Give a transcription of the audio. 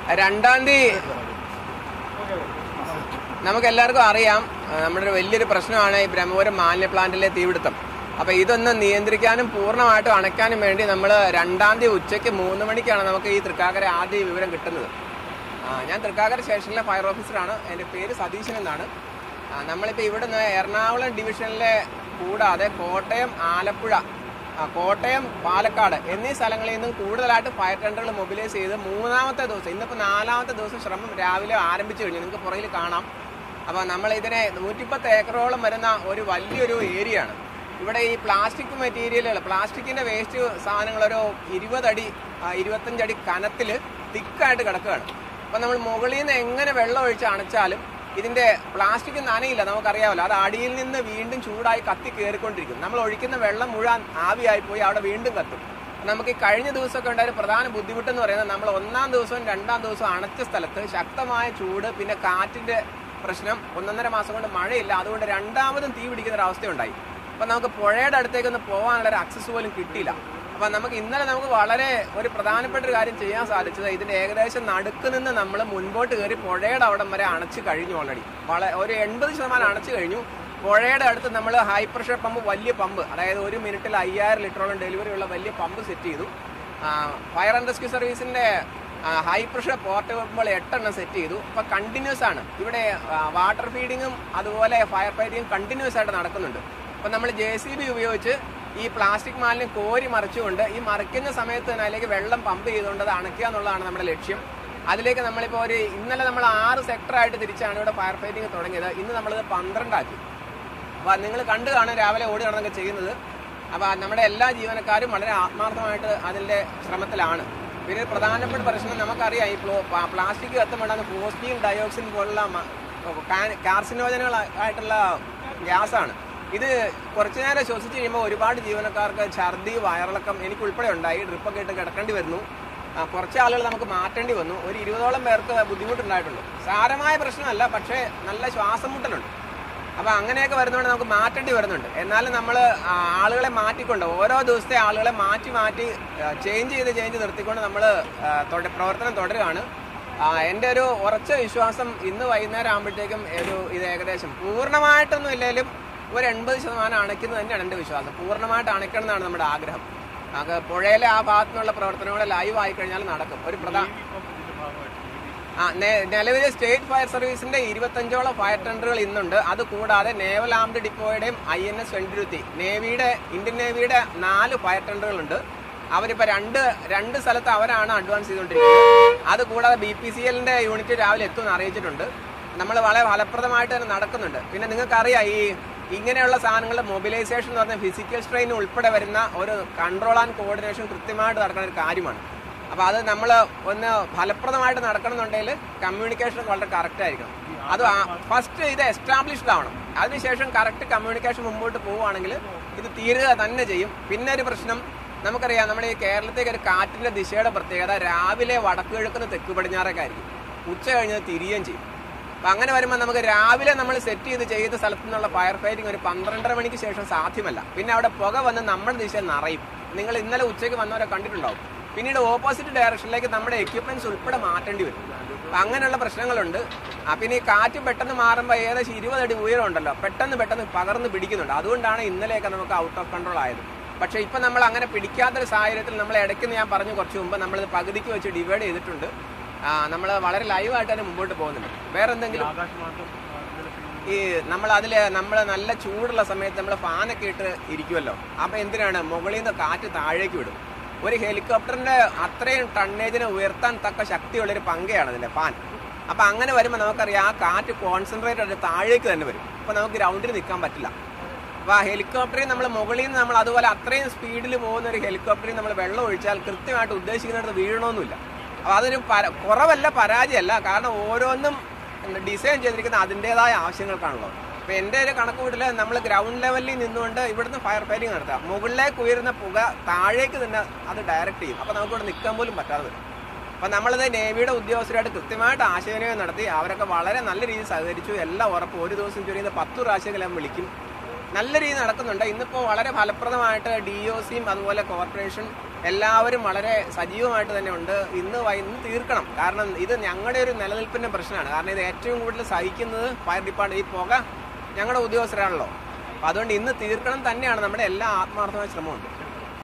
രണ്ടാം തീയതി നമുക്ക് എല്ലാവർക്കും അറിയാം ആ, നമ്മുടെ ഒരു വലിയൊരു പ്രശ്നമാണ് ഈ ബ്രഹ്മപുരം മാലിന്യ പ്ലാന്റിലെ തീപിടുത്തം അപ്പൊ ഇതൊന്ന് നിയന്ത്രിക്കാനും പൂർണ്ണമായിട്ടും അണയ്ക്കാനും വേണ്ടി നമ്മൾ രണ്ടാം തീയതി ഉച്ചയ്ക്ക് മൂന്ന് മണിക്കാണ് നമുക്ക് ഈ തൃക്കാക്കര ആദ്യ വിവരം കിട്ടുന്നത് ആ, ഞാൻ തൃക്കാക്കര സ്റ്റേഷനിലെ ഫയർ ഓഫീസറാണ് എൻ്റെ പേര് സതീശൻ എന്നാണ് ആ, നമ്മളിപ്പോൾ ഇവിടുന്ന് എറണാകുളം ഡിവിഷനിലെ കൂടാതെ കോട്ടയം ആലപ്പുഴ ആ, കോട്ടയം പാലക്കാട് എന്നീ സ്ഥലങ്ങളിൽ നിന്നും കൂടുതലായിട്ട് ഫയർ ടെൻഡറുകൾ മൊബിലൈസ് ചെയ്ത് മൂന്നാമത്തെ ദിവസം ഇന്നിപ്പോൾ നാലാമത്തെ ദിവസം ശ്രമം രാവിലെ ആരംഭിച്ചു കഴിഞ്ഞു നിങ്ങൾക്ക് പുറകിൽ കാണാം അപ്പോൾ നമ്മൾ ഇതിനെ നൂറ്റിപ്പത്ത് ഏക്കറോളം വരുന്ന ഒരു വലിയൊരു ഏരിയ ആണ് ഇവിടെ ഈ പ്ലാസ്റ്റിക് മെറ്റീരിയലുകൾ പ്ലാസ്റ്റിക്കിന്റെ വേസ്റ്റ് സാധനങ്ങൾ ഒരു ഇരുപതടി ആ, ഇരുപത്തഞ്ചടി കനത്തിൽ തിക്കായിട്ട് കിടക്കുകയാണ് അപ്പം നമ്മൾ മുകളിൽ നിന്ന് എങ്ങനെ വെള്ളം ഒഴിച്ച് അണച്ചാലും ഇതിന്റെ പ്ലാസ്റ്റിക് നനയില്ല നമുക്കറിയാമല്ലോ അത് അടിയിൽ നിന്ന് വീണ്ടും ചൂടായി കത്തി കയറിക്കൊണ്ടിരിക്കും നമ്മൾ ഒഴിക്കുന്ന വെള്ളം മുഴുവൻ ആവിയായി പോയി അവിടെ വീണ്ടും കത്തും നമുക്ക് ഈ കഴിഞ്ഞ ദിവസമൊക്കെ ഉണ്ടായ ഒരു പ്രധാന ബുദ്ധിമുട്ടെന്ന് പറയുന്നത് നമ്മൾ ഒന്നാം ദിവസവും രണ്ടാം ദിവസവും അണച്ച സ്ഥലത്ത് ശക്തമായ ചൂട് പിന്നെ കാറ്റിന്റെ പ്രശ്നം ഒന്നൊന്നര മാസം കൊണ്ട് മഴയില്ല അതുകൊണ്ട് രണ്ടാമതും തീ പിടിക്കുന്ന ഒരു അവസ്ഥയുണ്ടായി അപ്പൊ നമുക്ക് പുഴയുടെ അടുത്തേക്കൊന്ന് പോകാനുള്ള ഒരു ആക്സസ് പോലും കിട്ടിയില്ല അപ്പൊ നമുക്ക് ഇന്നലെ നമുക്ക് വളരെ ഒരു പ്രധാനപ്പെട്ട ഒരു കാര്യം ചെയ്യാൻ സാധിച്ചത് ഇതിന്റെ ഏകദേശം നടുക്ക് നിന്ന് നമ്മൾ മുൻപോട്ട് കയറി പുഴയുടെ അവിടം വരെ അണച്ചു കഴിഞ്ഞു ഓൾറെഡി വളരെ ഒരു എൺപത് ശതമാനം അണച്ചു കഴിഞ്ഞു പുഴയുടെ അടുത്ത് നമ്മൾ ഹൈ പ്രഷർ പമ്പ് വലിയ പമ്പ് അതായത് ഒരു മിനിറ്റിൽ അയ്യായിരം ലിറ്ററോളം ഡെലിവറി ഉള്ള വലിയ പമ്പ് സെറ്റ് ചെയ്തു ഫയർ ആൻഡ് റെസ്ക്യൂ സർവീസിന്റെ ഹൈ പ്രഷർ പോർട്ട് പമ്പുകൾ എട്ടെണ്ണം സെറ്റ് ചെയ്തു അപ്പൊ കണ്ടിന്യൂസ് ആണ് ഇവിടെ വാട്ടർ ഫീഡിങ്ങും അതുപോലെ ഫയർ ഫൈറ്റിങ്ങും കണ്ടിന്യൂസ് ആയിട്ട് നടക്കുന്നുണ്ട് അപ്പൊ നമ്മൾ ജെ സി ബി ഉപയോഗിച്ച് ഈ പ്ലാസ്റ്റിക് മാലിന്യം കോരി മറിച്ചുകൊണ്ട് ഈ മറിക്കുന്ന സമയത്ത് തന്നെ അതിലേക്ക് വെള്ളം പമ്പ് ചെയ്തുകൊണ്ട് അത് അണയ്ക്കുക എന്നുള്ളതാണ് നമ്മുടെ ലക്ഷ്യം അതിലേക്ക് നമ്മളിപ്പോൾ ഒരു ഇന്നലെ നമ്മൾ ആറ് സെക്ടറായിട്ട് തിരിച്ചാണ് ഇവിടെ ഫയർ ഫൈറ്റിംഗ് തുടങ്ങിയത് ഇന്ന് നമ്മളിത് പന്ത്രണ്ടാക്കി അപ്പോൾ നിങ്ങൾ കണ്ടു കാണാൻ രാവിലെ ഓടി നടന്നൊക്കെ ചെയ്യുന്നത് അപ്പോൾ നമ്മുടെ എല്ലാ ജീവനക്കാരും വളരെ ആത്മാർത്ഥമായിട്ട് അതിൻ്റെ ശ്രമത്തിലാണ് പിന്നെ ഒരു പ്രധാനപ്പെട്ട പ്രശ്നം നമുക്കറിയാം ഈ പ്ലോ- പ്ലാ- പ്ലാസ്റ്റിക് കത്തുമ്പോണ്ടാകുന്ന ഫോസ്റ്റിയും ഡയോക്സിൻ പോലുള്ള കാർസിനോജനുകൾ ആയിട്ടുള്ള ഗ്യാസാണ് ഇത് കുറച്ചു നേരം ശ്വസിച്ച് കഴിയുമ്പോൾ ഒരുപാട് ജീവനക്കാർക്ക് ഛർദി വയറിളക്കം എനിക്ക് ഉൾപ്പെടെ ഉണ്ടായി ഡ്രിപ്പൊക്കെ ഇട്ട് കിടക്കേണ്ടി വരുന്നു ആ, കുറച്ച് ആളുകൾ നമുക്ക് മാറ്റേണ്ടി വന്നു ഒരു ഇരുപതോളം പേർക്ക് ബുദ്ധിമുട്ടുണ്ടായിട്ടുണ്ട് സാരമായ പ്രശ്നമല്ല പക്ഷേ നല്ല ശ്വാസം മുട്ടലുണ്ട് അപ്പൊ അങ്ങനെയൊക്കെ വരുന്നതുകൊണ്ട് നമുക്ക് മാറ്റേണ്ടി വരുന്നുണ്ട് എന്നാലും നമ്മൾ ആളുകളെ മാറ്റിക്കൊണ്ട് ഓരോ ദിവസത്തെ ആളുകളെ മാറ്റി മാറ്റി ചേഞ്ച് ചെയ്ത് ചേഞ്ച് നിർത്തിക്കൊണ്ട് നമ്മൾ പ്രവർത്തനം തുടരുകയാണ് ആ, എൻ്റെ ഒരു ഉറച്ച വിശ്വാസം ഇന്ന് വൈകുന്നേരം ആകുമ്പോഴത്തേക്കും ഒരു ഇത് ഏകദേശം പൂർണ്ണമായിട്ടൊന്നും ഇല്ലെങ്കിലും ഒരു എൺപത് ശതമാനം അണയ്ക്കുന്നത് തന്നെയാണ് എൻ്റെ വിശ്വാസം പൂർണ്ണമായിട്ട് അണയ്ക്കണം എന്നാണ് നമ്മുടെ ആഗ്രഹം അത് പുഴയിലെ ആ ഭാഗത്തു നിന്നുള്ള പ്രവർത്തനങ്ങൾ ലൈവ് ആയി കഴിഞ്ഞാൽ നടക്കും ഒരു പ്രധാന ആ നേ- നിലവിലെ സ്റ്റേറ്റ് ഫയർ സർവീസിന്റെ ഇരുപത്തഞ്ചോളം ഫയർ ടെൻഡറുകൾ ഇന്നുണ്ട് അത് കൂടാതെ നേവൽ ആംഡ് ഡിപ്പോയുടെയും ഐ എൻ എസ് വെണ്ടിരുത്തി നേവിയുടെ ഇന്ത്യൻ നേവിയുടെ നാല് ഫയർ ടെൻഡറുകളുണ്ട് അവരിപ്പോ രണ്ട് രണ്ട് സ്ഥലത്ത് അവരാണ് അഡ്വാൻസ് ചെയ്തുകൊണ്ടിരിക്കുന്നത് അത് കൂടാതെ ബി പി സി എല്ലിന്റെ യൂണിറ്റ് രാവിലെ എത്തുമെന്ന് അറിയിച്ചിട്ടുണ്ട് നമ്മൾ വളരെ ഫലപ്രദമായിട്ട് തന്നെ നടക്കുന്നുണ്ട് പിന്നെ നിങ്ങൾക്കറിയാം ഈ ഇങ്ങനെയുള്ള സാധനങ്ങളുടെ മൊബിലൈസേഷൻ എന്ന് പറഞ്ഞാൽ ഫിസിക്കൽ സ്ട്രെയിൻ ഉൾപ്പെടെ വരുന്ന ഒരു കൺട്രോൾ ആൻഡ് കോർഡിനേഷൻ കൃത്യമായിട്ട് നടക്കുന്ന ഒരു കാര്യമാണ് അപ്പൊ അത് നമ്മൾ ഒന്ന് ഫലപ്രദമായിട്ട് നടക്കണമെന്നുണ്ടെങ്കിൽ കമ്മ്യൂണിക്കേഷൻ വളരെ കറക്റ്റ് ആയിരിക്കണം അത് ഫസ്റ്റ് ഇത് എസ്റ്റാബ്ലിഷ്ഡ് ആവണം അതിനുശേഷം കറക്റ്റ് കമ്മ്യൂണിക്കേഷൻ മുമ്പോട്ട് പോവുകയാണെങ്കിൽ ഇത് തീരുക തന്നെ ചെയ്യും പിന്നെ ഒരു പ്രശ്നം നമുക്കറിയാം നമ്മുടെ ഈ കേരളത്തേക്ക് ഒരു കാറ്റിന്റെ ദിശയുടെ പ്രത്യേകത രാവിലെ വടക്ക് കിഴക്കുന്ന തെക്ക് പടിഞ്ഞാറൊക്കെ ആയിരിക്കും ഉച്ച കഴിഞ്ഞത് തിരിയുകയും ചെയ്യും അപ്പൊ അങ്ങനെ വരുമ്പോൾ നമുക്ക് രാവിലെ നമ്മൾ സെറ്റ് ചെയ്ത് ചെയ്ത സ്ഥലത്തു നിന്നുള്ള ഫയർ ഫൈറ്റിംഗ് ഒരു പന്ത്രണ്ടര മണിക്ക് ശേഷം സാധ്യമല്ല പിന്നെ അവിടെ പുക വന്ന് നമ്മുടെ ദിശയിൽ നിറയും നിങ്ങൾ ഇന്നലെ ഉച്ചയ്ക്ക് വന്നവരെ കണ്ടിട്ടുണ്ടാവും പിന്നീട് ഓപ്പോസിറ്റ് ഡയറക്ഷനിലേക്ക് നമ്മുടെ എക്യുപ്മെന്റ്സ് ഉൾപ്പെടെ മാറ്റേണ്ടി വരും അപ്പൊ അങ്ങനെയുള്ള പ്രശ്നങ്ങളുണ്ട് ആ പിന്നെ ഈ കാറ്റ് പെട്ടെന്ന് മാറുമ്പോൾ ഏകദേശം ഇരുപത് അടി ഉയരം ഉണ്ടല്ലോ പെട്ടെന്ന് പെട്ടെന്ന് പകർന്ന് പിടിക്കുന്നുണ്ട് അതുകൊണ്ടാണ് ഇന്നലെയൊക്കെ നമുക്ക് ഔട്ട് ഓഫ് കൺട്രോൾ ആയത് പക്ഷേ ഇപ്പം നമ്മൾ അങ്ങനെ പിടിക്കാത്തൊരു സാഹചര്യത്തിൽ നമ്മൾ ഇടയ്ക്ക് ഞാൻ പറഞ്ഞു കുറച്ച് മുമ്പ് നമ്മളിത് പകുതിക്ക് വെച്ച് ഡിവൈഡ് ചെയ്തിട്ടുണ്ട് നമ്മൾ വളരെ ലൈവായിട്ട് തന്നെ മുമ്പോട്ട് പോകുന്നുണ്ട് വേറെ എന്തെങ്കിലും ഈ നമ്മൾ അതിൽ നമ്മൾ നല്ല ചൂടുള്ള സമയത്ത് നമ്മൾ ഫാനൊക്കെ ഇട്ട് ഇരിക്കുമല്ലോ അപ്പം എന്തിനാണ് മുകളിൽ നിന്ന് കാറ്റ് താഴേക്ക് വിടും ഒരു ഹെലികോപ്റ്ററിന്റെ അത്രയും ടണ്ണേജിനെ ഉയർത്താൻ തക്ക ശക്തിയുള്ളൊരു പങ്കയാണ് അതിന്റെ ഫാൻ അപ്പം അങ്ങനെ വരുമ്പോൾ നമുക്കറിയാം ആ കാറ്റ് കോൺസെൻട്രേറ്റ് ആയിട്ട് താഴേക്ക് തന്നെ വരും അപ്പം നമുക്ക് ഗ്രൗണ്ടിൽ നിൽക്കാൻ പറ്റില്ല അപ്പോൾ ആ ഹെലികോപ്റ്ററിൽ നമ്മൾ മുകളിൽ നിന്ന് നമ്മൾ അതുപോലെ അത്രയും സ്പീഡിൽ പോകുന്ന ഒരു ഹെലികോപ്റ്ററിൽ നമ്മൾ വെള്ളം ഒഴിച്ചാൽ കൃത്യമായിട്ട് ഉദ്ദേശിക്കുന്നിടത്ത് വീഴണമെന്നില്ല അപ്പോൾ അതൊരു പര കുറവല്ല പരാജയമല്ല കാരണം ഓരോന്നും ഡിസൈൻ ചെയ്തിരിക്കുന്ന അതിൻ്റെതായ ആവശ്യങ്ങൾക്കാണല്ലോ അപ്പോൾ എൻ്റെ ഒരു കണക്ക് കൂട്ടിൽ നമ്മൾ ഗ്രൗണ്ട് ലെവലിൽ നിന്നുകൊണ്ട് ഇവിടുന്ന് ഫയർ ഫൈറ്റിംഗ് നടത്താം മുകളിലേക്ക് ഉയരുന്ന പുക താഴേക്ക് തന്നെ അത് ഡയറക്റ്റ് ചെയ്യും അപ്പോൾ നമുക്ക് ഇവിടെ നിൽക്കാൻ പോലും പറ്റാതെ വരും അപ്പം നമ്മളിത് നേവിയുടെ ഉദ്യോഗസ്ഥരായിട്ട് കൃത്യമായിട്ട് ആശയവിനിമയം നടത്തി അവരൊക്കെ വളരെ നല്ല രീതിയിൽ സഹകരിച്ചു എല്ലാം ഉറപ്പ് ഒരു ദിവസം ചുരുങ്ങുന്ന പത്ത് പ്രാവശ്യമെങ്കിലും വിളിക്കും നല്ല രീതിയിൽ നടക്കുന്നുണ്ട് ഇന്നിപ്പോൾ വളരെ ഫലപ്രദമായിട്ട് ഡി ഒ സിയും അതുപോലെ കോർപ്പറേഷൻ എല്ലാവരും വളരെ സജീവമായിട്ട് തന്നെ ഉണ്ട് ഇന്ന് വൈ- ഇന്ന് തീർക്കണം കാരണം ഇത് ഞങ്ങളുടെ ഒരു നിലനിൽപ്പിന്റെ പ്രശ്നമാണ് കാരണം ഇത് ഏറ്റവും കൂടുതൽ സഹിക്കുന്നത് ഫയർ ഡിപ്പാർട്ട്മെന്റ് ഈ പുക ഞങ്ങളുടെ ഉദ്യോഗസ്ഥരാണല്ലോ അപ്പൊ അതുകൊണ്ട് ഇന്ന് തീർക്കണം തന്നെയാണ് നമ്മുടെ എല്ലാ ആത്മാർത്ഥമായ ശ്രമമുണ്ട്